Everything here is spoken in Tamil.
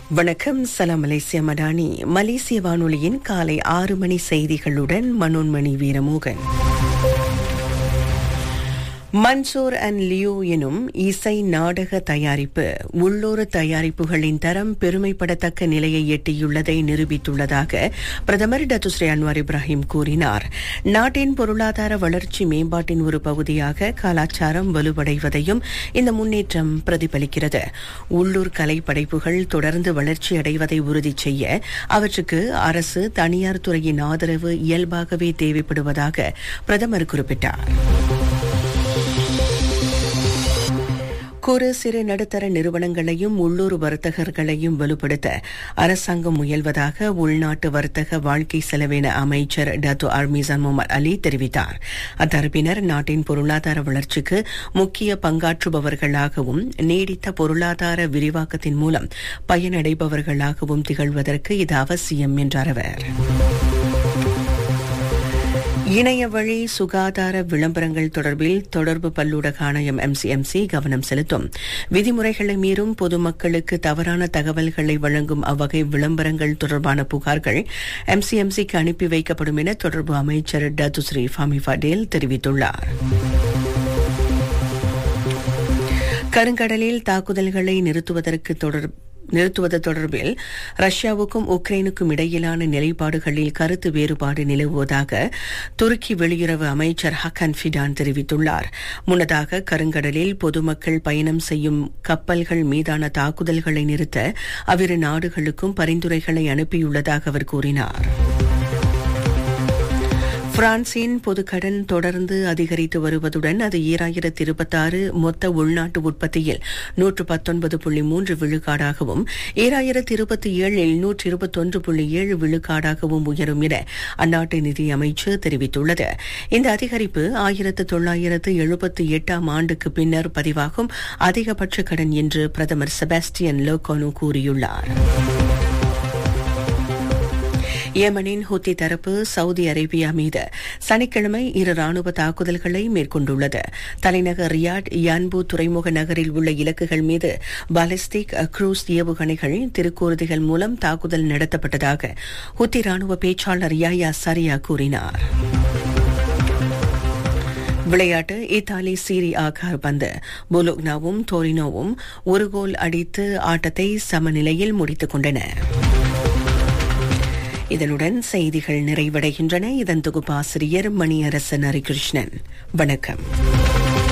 வணக்கம் சலாம் மலேசிய மடானி மலேசிய வானொலியின் காலை ஆறு மணி செய்திகளுடன் மனோன்மணி வீரமோகன் மன்சூர் அண்ட் லியூ எனும் இசை நாடக தயாரிப்பு உள்ளூர் தயாரிப்புகளின் தரம் பெருமைப்படத்தக்க நிலையை எட்டியுள்ளதை நிரூபித்துள்ளதாக பிரதமர் டத்துஸ்ரீ அன்வார் இப்ராஹிம் கூறினார் நாட்டின் பொருளாதார வளர்ச்சி மேம்பாட்டின் ஒரு பகுதியாக கலாச்சாரம் வலுவடைவதையும் இந்த முன்னேற்றம் பிரதிபலிக்கிறது உள்ளூர் கலை படைப்புகள் தொடர்ந்து வளர்ச்சி அடைவதை உறுதி செய்ய அவற்றுக்கு அரசு தனியார் துறையின் ஆதரவு இயல்பாகவே தேவைப்படுவதாக பிரதமர் குறிப்பிட்டார் குறு சிறு நடுத்தர நிறுவனங்களையும் உள்ளூர் வர்த்தகர்களையும் வலுப்படுத்த அரசாங்கம் முயல்வதாக உள்நாட்டு வர்த்தக வாழ்க்கை செலவின அமைச்சர் டத்து அர்மிசான் முகமது அலி தெரிவித்தார் அத்தரப்பினர் நாட்டின் பொருளாதார வளர்ச்சிக்கு முக்கிய பங்காற்றுபவர்களாகவும் நீடித்த பொருளாதார விரிவாக்கத்தின் மூலம் பயனடைபவர்களாகவும் திகழ்வதற்கு இது அவசியம் என்றார் அவர் இணைய வழி சுகாதார விளம்பரங்கள் தொடர்பில் தொடர்பு பல்லூடக ஆணையம் எம்சிஎம்சி கவனம் செலுத்தும் விதிமுறைகளை மீறும் பொதுமக்களுக்கு தவறான தகவல்களை வழங்கும் அவ்வகை விளம்பரங்கள் தொடர்பான புகார்கள் எம்சிஎம்சிக்கு அனுப்பி வைக்கப்படும் என தொடர்பு அமைச்சர் டத்துஸ்ரீ ஃபாமி படேல் தெரிவித்துள்ளார் கருங்கடலில் தாக்குதல்களை நிறுத்துவதற்கு தொடர் நிறுத்துவது தொடர்பில் ரஷ்யாவுக்கும் உக்ரைனுக்கும் இடையிலான நிலைப்பாடுகளில் கருத்து வேறுபாடு நிலவுவதாக துருக்கி வெளியுறவு அமைச்சர் ஹக்கன் ஃபிடான் தெரிவித்துள்ளார் முன்னதாக கருங்கடலில் பொதுமக்கள் பயணம் செய்யும் கப்பல்கள் மீதான தாக்குதல்களை நிறுத்த அவ்விரு நாடுகளுக்கும் பரிந்துரைகளை அனுப்பியுள்ளதாக அவர் கூறினார் பிரான்சின் பொதுக்கடன் தொடர்ந்து அதிகரித்து வருவதுடன் அது ஈராயிரத்தி இருபத்தாறு மொத்த உள்நாட்டு உற்பத்தியில் நூற்று பத்தொன்பது புள்ளி மூன்று விழுக்காடாகவும் ஈராயிரத்தி இருபத்தி ஏழில் நூற்று இருபத்தொன்று புள்ளி ஏழு விழுக்காடாகவும் உயரும் என அந்நாட்டு நிதியமைச்சு தெரிவித்துள்ளது இந்த அதிகரிப்பு ஆயிரத்து தொள்ளாயிரத்து எழுபத்தி எட்டாம் ஆண்டுக்கு பின்னர் பதிவாகும் அதிகபட்ச கடன் என்று பிரதமர் செபாஸ்டியன் லோகோனு கூறியுள்ளார் ஏமனின் ஹுத்தி தரப்பு சவுதி அரேபியா மீது சனிக்கிழமை இரு ராணுவ தாக்குதல்களை மேற்கொண்டுள்ளது தலைநகர் ரியாட் யான்பு துறைமுக நகரில் உள்ள இலக்குகள் மீது பாலிஸ்டிக் குரூஸ் ஏவுகணைகள் திருக்கூறுதிகள் மூலம் தாக்குதல் நடத்தப்பட்டதாக ஹுத்தி ராணுவ பேச்சாளர் யாயா சரியா கூறினார் விளையாட்டு இத்தாலி சீரி ஆகார் பந்து பொலோக்னாவும் டோரினோவும் ஒரு கோல் அடித்து ஆட்டத்தை சமநிலையில் முடித்துக் கொண்டன இதனுடன் செய்திகள் நிறைவடைகின்றன இதன் தொகுப்பாசிரியர் மணியரசன் ஹரிகிருஷ்ணன் வணக்கம்